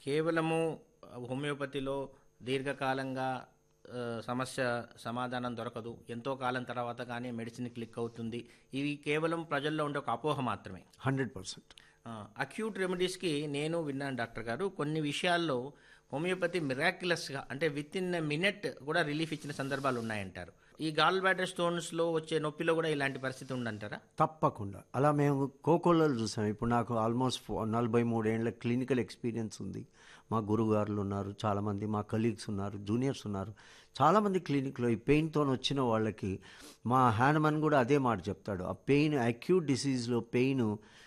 కేవలము హోమియోపతిలో దీర్ఘకాలంగా ఆ, సమస్య సమాధానం దొరకదు ఎంతో కాలం తర్వాత కానీ మెడిసిన్ క్లిక్ అవుతుంది ఇవి కేవలం ప్రజల్లో ఉండే ఒక అపోహ మాత్రమే హండ్రెడ్ పర్సెంట్ అక్యూట్ రెమెడీస్కి నేను విన్నాను డాక్టర్ గారు కొన్ని విషయాల్లో హోమియోపతి మిరాక్యులస్గా అంటే విత్ ఇన్ మినిట్ కూడా రిలీఫ్ ఇచ్చిన సందర్భాలు ఉన్నాయంటారు ఈ గాల్ బ్లాడర్ స్టోన్స్లో వచ్చే నొప్పిలో కూడా ఇలాంటి పరిస్థితి ఉందంటారా తప్పకుండా అలా మేము కోకోలలో చూసాం ఇప్పుడు నాకు ఆల్మోస్ట్ ఫో- నలభై మూడేళ్ల క్లినికల్ ఎక్స్పీరియన్స్ ఉంది మా గురుగారులు ఉన్నారు చాలామంది మా కలీగ్స్ ఉన్నారు జూనియర్స్ ఉన్నారు చాలామంది క్లినిక్లో ఈ పెయిన్తో వచ్చిన వాళ్ళకి మా హ్యాండ్మన్ కూడా అదే మాట చెప్తాడు ఆ పెయిన్ అక్యూట్ డిసీజ్లో పెయిన్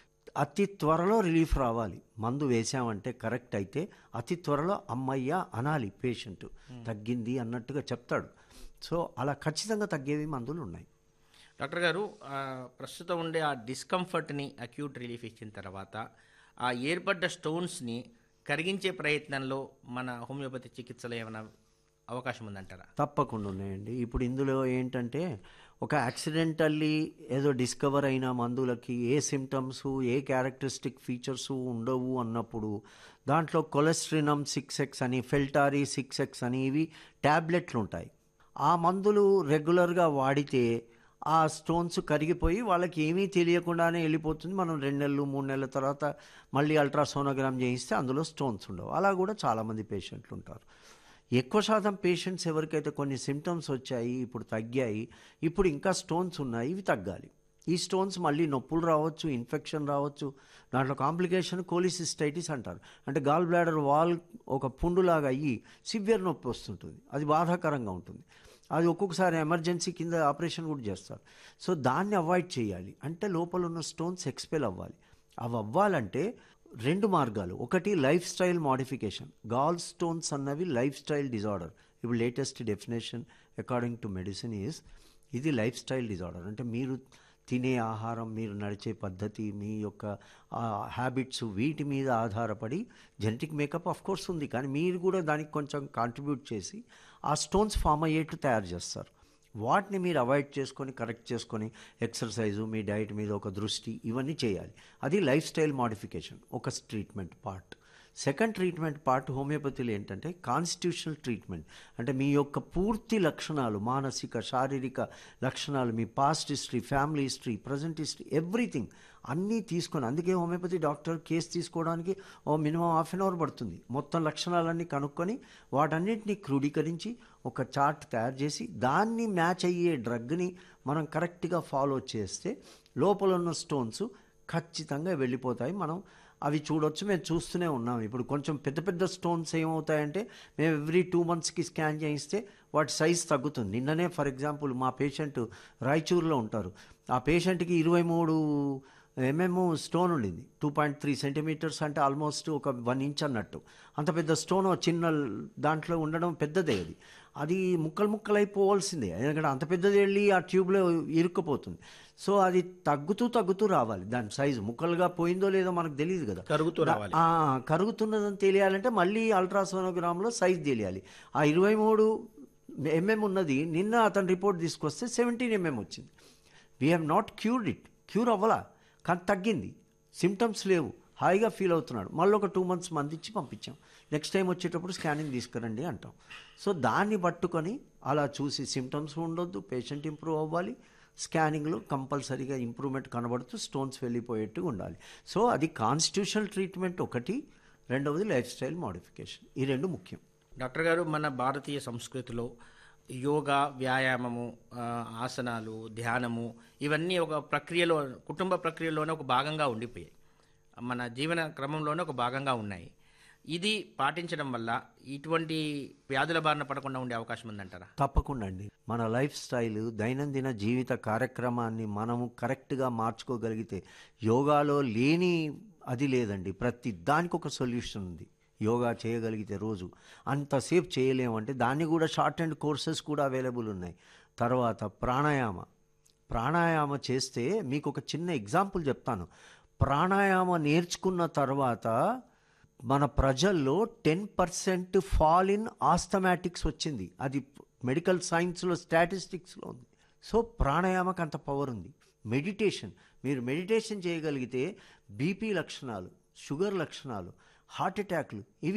అతి త్వరలో రిలీఫ్ రావాలి మందు వేసామంటే కరెక్ట్ అయితే అతి త్వరలో అమ్మయ్య అనాలి పేషెంట్ తగ్గింది అన్నట్టుగా చెప్తాడు సో అలా ఖచ్చితంగా తగ్గేవి మందులు ఉన్నాయి డాక్టర్ గారు ఆ, ప్రస్తుతం ఉండే ఆ డిస్కంఫర్ట్ని అక్యూట్ రిలీఫ్ ఇచ్చిన తర్వాత ఆ ఏర్పడ్డ స్టోన్స్ని కరిగించే ప్రయత్నంలో మన హోమియోపతి చికిత్సలో ఏమైనా అవకాశం ఉందంటారా తప్పకుండా ఉన్నాయండి ఇప్పుడు ఇందులో ఏంటంటే ఒక యాక్సిడెంటల్లీ ఏదో డిస్కవర్ అయిన మందులకి ఏ సిమ్టమ్స్ ఏ క్యారెక్టరిస్టిక్ ఫీచర్స్ ఉండవు అన్నప్పుడు దాంట్లో కొలెస్ట్రినమ్ సిక్స్ ఎక్స్ అని ఫెల్టారీ సిక్స్ ఎక్స్ అని ఇవి ట్యాబ్లెట్లు ఉంటాయి ఆ మందులు రెగ్యులర్గా వాడితే ఆ స్టోన్స్ కరిగిపోయి వాళ్ళకి ఏమీ తెలియకుండానే వెళ్ళిపోతుంది మనం రెండు నెలలు మూడు నెలల తర్వాత మళ్ళీ అల్ట్రాసోనోగ్రామ్ చేయిస్తే అందులో స్టోన్స్ ఉండవు అలా కూడా చాలామంది పేషెంట్లు ఉంటారు ఎక్కువ శాతం పేషెంట్స్ ఎవరికైతే కొన్ని సిమ్టమ్స్ వచ్చాయి ఇప్పుడు తగ్గాయి ఇప్పుడు ఇంకా స్టోన్స్ ఉన్నాయి ఇవి తగ్గాలి ఈ స్టోన్స్ మళ్ళీ నొప్పులు రావచ్చు ఇన్ఫెక్షన్ రావచ్చు దాంట్లో కాంప్లికేషన్ కోలిసిస్టైటిస్ అంటారు అంటే గాల్ బ్లాడర్ వాల్ ఒక పుండులాగా అయ్యి సివియర్ నొప్పి వస్తుంటుంది అది బాధాకరంగా ఉంటుంది అది ఒక్కొక్కసారి ఎమర్జెన్సీ కింద ఆపరేషన్ కూడా చేస్తారు సో దాన్ని అవాయిడ్ చేయాలి అంటే లోపల ఉన్న స్టోన్స్ ఎక్స్పెల్ అవ్వాలి అవి అవ్వాలంటే రెండు మార్గాలు ఒకటి lifestyle modification gallstones అన్నవి లైఫ్ స్టైల్ డిజార్డర్ ఇప్పుడు latest definition according to medicine is ఇది లైఫ్ స్టైల్ డిజార్డర్ అంటే మీరు తినే ఆహారం మీరు నడిచే పద్ధతి మీ యొక్క హ్యాబిట్స్ వీటి మీద ఆధారపడి జెనెటిక్ మేకప్ ఆఫ్ కోర్స్ ఉంది కానీ మీరు కూడా దానికి కొంచెం కాంట్రిబ్యూట్ చేసి ఆ స్టోన్స్ ఫామ్ అయ్యేట్టు తయారు చేస్తారు వాటిని మీరు అవాయిడ్ చేసుకొని కరెక్ట్ చేసుకొని ఎక్సర్సైజు మీ డైట్ మీద ఒక దృష్టి ఇవన్నీ చేయాలి అది లైఫ్ స్టైల్ మాడిఫికేషన్ ఒక treatment part second treatment part హోమియోపతిలో ఏంటంటే కాన్స్టిట్యూషనల్ ట్రీట్మెంట్ అంటే మీ యొక్క పూర్తి లక్షణాలు మానసిక శారీరక లక్షణాలు మీ past history family history present history everything అన్నీ తీసుకొని అందుకే హోమియోపతి డాక్టర్ కేసు తీసుకోవడానికి ఓ మినిమం హాఫ్ అన్ అవర్ పడుతుంది మొత్తం లక్షణాలన్నీ కనుక్కొని వాటన్నిటిని క్రోడీకరించి ఒక చార్ట్ తయారు చేసి దాన్ని మ్యాచ్ అయ్యే డ్రగ్ని మనం కరెక్ట్గా ఫాలో చేస్తే లోపల ఉన్న స్టోన్స్ ఖచ్చితంగా వెళ్ళిపోతాయి మనం అవి చూడొచ్చు మేము చూస్తూనే ఉన్నాం ఇప్పుడు కొంచెం పెద్ద పెద్ద స్టోన్స్ ఏమవుతాయంటే మేము ఎవ్రీ టూ మంత్స్కి స్కాన్ చేయిస్తే వాటి సైజ్ తగ్గుతుంది నిన్ననే ఫర్ ఎగ్జాంపుల్ మా పేషెంట్ రాయచూరులో ఉంటారు ఆ పేషెంట్కి ఇరవై మూడు ఎంఎం స్టోన్ ఉండింది టూ పాయింట్ త్రీ సెంటీమీటర్స్ అంటే ఆల్మోస్ట్ ఒక వన్ ఇంచ్ అన్నట్టు అంత పెద్ద స్టోన్ చిన్న దాంట్లో ఉండడం పెద్దదే అది అది ముక్కలు ముక్కలు అయిపోవాల్సిందే ఎందుకంటే అంత పెద్దది వెళ్ళి ఆ ట్యూబ్లో ఇరుక్కుపోతుంది సో అది తగ్గుతూ తగ్గుతూ రావాలి దాని సైజు ముక్కలుగా పోయిందో లేదో మనకు తెలియదు కదా కరుగుతూ రావాలి ఆ, కరుగుతున్నదని తెలియాలంటే మళ్ళీ అల్ట్రాసోనోగ్రామ్లో సైజ్ తెలియాలి ఆ ఇరవై మూడు ఎంఎం ఉన్నది నిన్న అతను రిపోర్ట్ తీసుకొస్తే సెవెంటీన్ ఎంఎం వచ్చింది we have not cured it cure అవ్వలా కానీ తగ్గింది సిమ్టమ్స్ లేవు హాయిగా ఫీల్ అవుతున్నాడు మళ్ళీ ఒక టూ మంత్స్ మందిచ్చి పంపించాం నెక్స్ట్ టైం వచ్చేటప్పుడు స్కానింగ్ తీసుకురండి అంటాం సో దాన్ని పట్టుకొని అలా చూసి సిమ్టమ్స్ ఉండొద్దు పేషెంట్ ఇంప్రూవ్ అవ్వాలి స్కానింగ్లో కంపల్సరీగా ఇంప్రూవ్మెంట్ కనబడుతూ స్టోన్స్ వెళ్ళిపోయేట్టుగా ఉండాలి సో అది కాన్స్టిట్యూషనల్ ట్రీట్మెంట్ ఒకటి రెండవది లైఫ్ స్టైల్ మాడిఫికేషన్ ఈ రెండు ముఖ్యం డాక్టర్ గారు మన భారతీయ సంస్కృతిలో యోగా వ్యాయామము ఆ, ఆసనాలు ధ్యానము ఇవన్నీ ఒక ప్రక్రియలో కుటుంబ ప్రక్రియలోనే ఒక భాగంగా ఉండిపోయాయి మన జీవన క్రమంలోనే ఒక భాగంగా ఉన్నాయి ఇది పాటించడం వల్ల ఇటువంటి వ్యాధుల బారిన పడకుండా ఉండే అవకాశం ఉందంటారా తప్పకుండా అండి మన లైఫ్ స్టైల్ దైనందిన జీవిత కార్యక్రమాన్ని మనము కరెక్ట్గా మార్చుకోగలిగితే యోగాలో లేని అది లేదండి ప్రతి దానికి ఒక సొల్యూషన్ ఉంది యోగా చేయగలిగితే రోజు అంతసేపు చేయలేమంటే దాన్ని కూడా షార్ట్ అండ్ కోర్సెస్ కూడా అవైలబుల్ ఉన్నాయి తర్వాత ప్రాణాయామ ప్రాణాయామ చేస్తే మీకు ఒక చిన్న ఎగ్జాంపుల్ చెప్తాను ప్రాణాయామ నేర్చుకున్న తర్వాత మన ప్రజల్లో ten percent fall in asthmatics వచ్చింది అది మెడికల్ సైన్స్లో స్టాటిస్టిక్స్లో ఉంది సో ప్రాణాయామకు అంత పవర్ ఉంది మెడిటేషన్ మీరు మెడిటేషన్ చేయగలిగితే బీపీ లక్షణాలు షుగర్ లక్షణాలు హార్ట్ అటాక్లు ఇవి